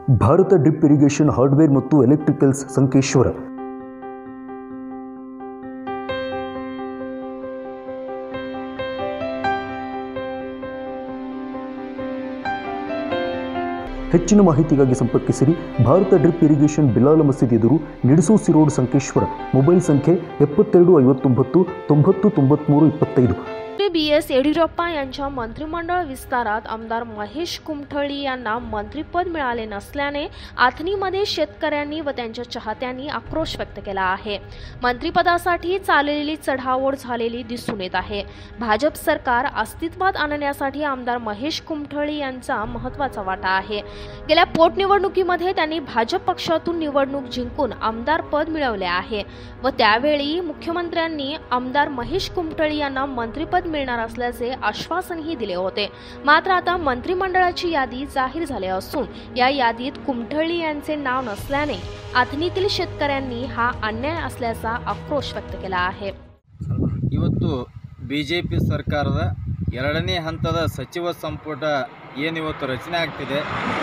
Bharat drip irrigation hardware ಮತ್ತು electricals Sankeshwar ಹೆಚ್ಚಿನ ಮಾಹಿತಿಗಾಗಿ ಸಂಪರ್ಕಿಸಿರಿ ಭಾರತ ಡ್ರಿಪ್ ಇರಿಗೇಷನ್ ಬಿಲಾಲ ಮಸೀದಿ ಎದುರು ನಿಡಸೋಸಿ ರೋಡ್ ಸಂಕೇಶ್ವರ ಮೊಬೈಲ್ ಸಂಖ್ಯೆ ಎಪ್ಪತ್ತೆರಡು ಐವತ್ತೊಂಬತ್ತು ತೊಂಬತ್ತು ತೊಂಬತ್ತ್ಮೂರು ಇಪ್ಪತ್ತೈದು बी एस येडियुरप्पा यांच्या मंत्रिमंडळ विस्तारात आमदार महेश कुमठळी यांना मंत्रिपद मिळाले नसल्याने आथनीमध्ये शेतकऱ्यांनी व त्यांच्या चाहत्यांनी आक्रोश व्यक्त केला आहे मंत्रिपदासाठी चाललेली चढाओढ झालेली दिसून येत आहे भाजप सरकार अस्तित्वात आणण्यासाठी आमदार महेश कुमठळी यांचा महत्त्वाचा वाटा आहे गेल्या पोटनिवडणुकीमध्ये त्यांनी भाजप पक्षातून निवडणूक जिंकून आमदार पद मिळवले आहे व त्यावेळी मुख्यमंत्र्यांनी आमदार महेश कुमठळी यांना मंत्रिपद मिळणार असल्याचे आश्वासनही दिले होते मात्र आता मंत्रिमंडळाची यादी जाहीर झाली असून या यादीत कुमठळी यांचे नाव नसल्याने आथनीतील शेतकऱ्यांनी हा अन्याय असल्याचा आक्रोश व्यक्त केला आहे ಇವತ್ತು ಬಿ ಜೆ ಪಿ ಸರ್ಕಾರದ ಎರಡನೇ ಹಂತದ ಸಚಿವ ಸಂಪುಟ ಏನಿವತ್ತು ರಚನೆ ಆಗ್ತಿದೆ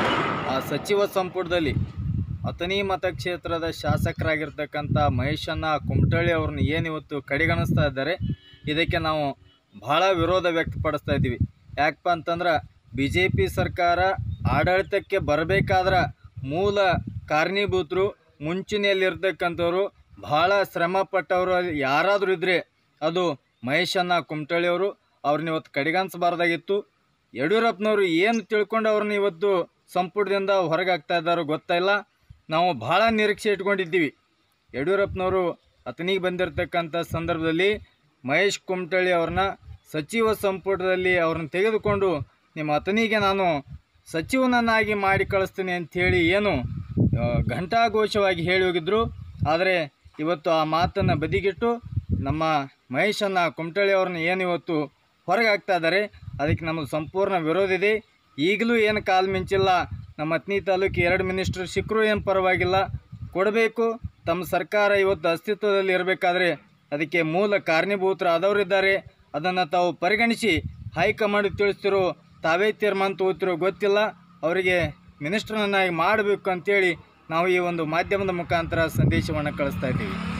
ಆ ಸಚಿವ ಸಂಪುಟದಲ್ಲಿ ಅಥಣಿ ಮತಕ್ಷೇತ್ರದ ಶಾಸಕರಾಗಿರ್ತಕ್ಕಂಥ ಮಹೇಶಣ್ಣ ಕುಮಟಳ್ಳಿ ಅವ್ರನ್ನ ಏನಿವತ್ತು ಕಡೆಗಣಿಸ್ತಾ ಇದ್ದಾರೆ ಇದಕ್ಕೆ ನಾವು ಭಾಳ ವಿರೋಧ ವ್ಯಕ್ತಪಡಿಸ್ತಾ ಇದ್ದೀವಿ ಯಾಕಪ್ಪ ಅಂತಂದ್ರೆ ಬಿ ಜೆ ಪಿ ಸರ್ಕಾರ ಆಡಳಿತಕ್ಕೆ ಬರಬೇಕಾದ್ರೆ ಮೂಲ ಕಾರಣೀಭೂತರು ಮುಂಚೂಣಿಯಲ್ಲಿರ್ತಕ್ಕಂಥವ್ರು ಭಾಳ ಶ್ರಮ ಪಟ್ಟವರು ಯಾರಾದರೂ ಇದ್ದರೆ ಅದು ಮಹೇಶಣ್ಣ ಕುಮಟಳ್ಳಿ ಅವರು ಅವ್ರನ್ನ ಇವತ್ತು ಕಡೆಗಣಿಸಬಾರ್ದಾಗಿತ್ತು ಯಡಿಯೂರಪ್ಪನವರು ಏನು ತಿಳ್ಕೊಂಡು ಅವ್ರನ್ನ ಇವತ್ತು ಸಂಪುಟದಿಂದ ಹೊರಗೆ ಹಾಕ್ತಾ ಇದ್ದಾರೋ ಗೊತ್ತಾಯಿಲ್ಲ ನಾವು ಭಾಳ ನಿರೀಕ್ಷೆ ಇಟ್ಕೊಂಡಿದ್ದೀವಿ ಯಡಿಯೂರಪ್ಪನವರು ಅತನಿಗೆ ಬಂದಿರತಕ್ಕಂಥ ಸಂದರ್ಭದಲ್ಲಿ ಮಹೇಶ್ ಕುಮಟಳ್ಳಿ ಅವ್ರನ್ನ ಸಚಿವ ಸಂಪುಟದಲ್ಲಿ ಅವ್ರನ್ನ ತೆಗೆದುಕೊಂಡು ನಿಮ್ಮ ಅತನಿಗೆ ನಾನು ಸಚಿವನನ್ನಾಗಿ ಮಾಡಿ ಕಳಿಸ್ತೀನಿ ಅಂಥೇಳಿ ಏನು ಆ, ಘಂಟಾಘೋಷವಾಗಿ ಹೇಳಿ ಹೋಗಿದ್ರು ಆದರೆ ಇವತ್ತು ಆ ಮಾತನ್ನು ಬದಿಗಿಟ್ಟು ನಮ್ಮ ಮಹೇಶನ್ನ ಕುಮಟಳ್ಳಿ ಅವ್ರನ್ನ ಏನು ಇವತ್ತು ಹೊರಗೆ ಹಾಕ್ತಾ ಇದ್ದಾರೆ ಅದಕ್ಕೆ ನಮ್ಮದು ಸಂಪೂರ್ಣ ವಿರೋಧ ಇದೆ ಈಗಲೂ ಏನು ಕಾಲು ಮಿಂಚಿಲ್ಲ ನಮ್ಮ ಹತ್ನಿ ತಾಲೂಕು ಎರಡು ಮಿನಿಸ್ಟ್ರು ಸಿಕ್ಕರು ಏನು ಪರವಾಗಿಲ್ಲ ಕೊಡಬೇಕು ತಮ್ಮ ಸರ್ಕಾರ ಇವತ್ತು ಅಸ್ತಿತ್ವದಲ್ಲಿ ಇರಬೇಕಾದ್ರೆ ಅದಕ್ಕೆ ಮೂಲ ಕಾರಣೀಭೂತರಾದವರಿದ್ದಾರೆ ಅದನ್ನು ತಾವು ಪರಿಗಣಿಸಿ ಹೈಕಮಾಂಡ್ ತಿಳಿಸ್ತಿರೋ ತಾವೇ ತೀರ್ಮಾನ ತಗೋತಿರೋ ಗೊತ್ತಿಲ್ಲ ಅವರಿಗೆ ಮಿನಿಸ್ಟ್ರನ್ನಾಗಿ ಮಾಡಬೇಕು ಅಂತೇಳಿ ನಾವು ಈ ಒಂದು ಮಾಧ್ಯಮದ ಮುಖಾಂತರ ಸಂದೇಶವನ್ನು ಕಳಿಸ್ತಾ ಇದ್ದೀವಿ